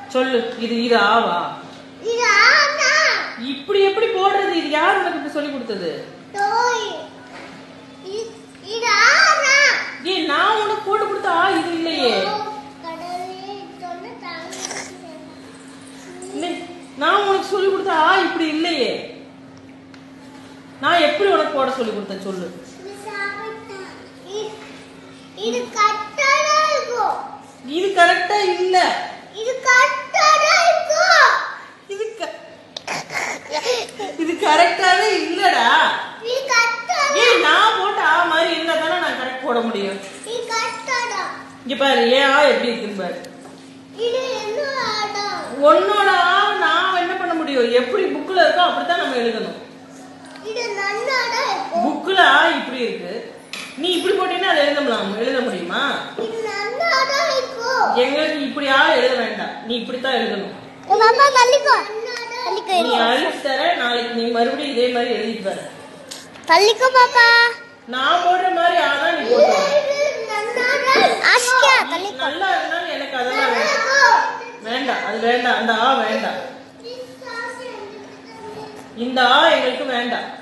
சொல்லு இது இது ஆவா இது ஆனா இப்படி எப்படி போடுறது இது யார் உனக்கு இப்படி சொல்லி கொடுத்தது தோய் இது- இது ஆனா ஏய் நான் உனக்கு போட்டு கொடுத்த ஆ இது இல்லையே கடலே சொன்ன தாங்க இல்லை, நான் உனக்கு சொல்லி கொடுத்த ஆ இப்படி இல்லையே நான் எப்படி உனக்கு போட சொல்லி கொடுத்தேன் சொல்லு இது கட்டடா இருக்கும் இது கரெக்டா இல்ல இது கட்டடா இருக்கும் இது க- இது கரெக்டாவே இல்லடா இது கட்டடா ஏய் நான் போட்ட ஆ மாதிரி இருந்தா தானே நான் கரெக்ட் போட முடியும் இது கட்டடா இங்க பாரு ஏன் ஆ எப்படி இருக்குன்னு பாரு இது என்ன ஆடம் உன்னோட ஆ நான் என்ன பண்ண முடியும் எப்படி புக்ல இருக்கோ அப்படித்தான் நம்ம எழுதணும் இது நன்னாடா இருக்கும் புக்ல ஆ இப்படி இருக்கு நீ இப்படி போட்டீங்கன்னா அதை எழுத முடியும் எழுத முடியுமா இது நன்னாடா இருக்கும் எங்களுக்கு இப்படி ஆ எழுத வேண்டாம் நீ இப்படித்தான் எழுதணும் மாமா தள்ளிக்கோ தள்ளிக்கோ நீ அழிச்சு தர நாளைக்கு நீ மறுபடியும் இதே மாதிரி எழுதிட்டு வர தள்ளிக்கோ பாப்பா நான் போடுற மாதிரி ஆனா நீ போட்டு ஆஷ்கா நல்லா இருந்தாலும் எனக்கு அதெல்லாம் வேண்டாம் வேண்டாம் அது வேண்டாம் அந்த ஆ வேண்டாம் இந்த ஆ எங்களுக்கு வேண்டாம்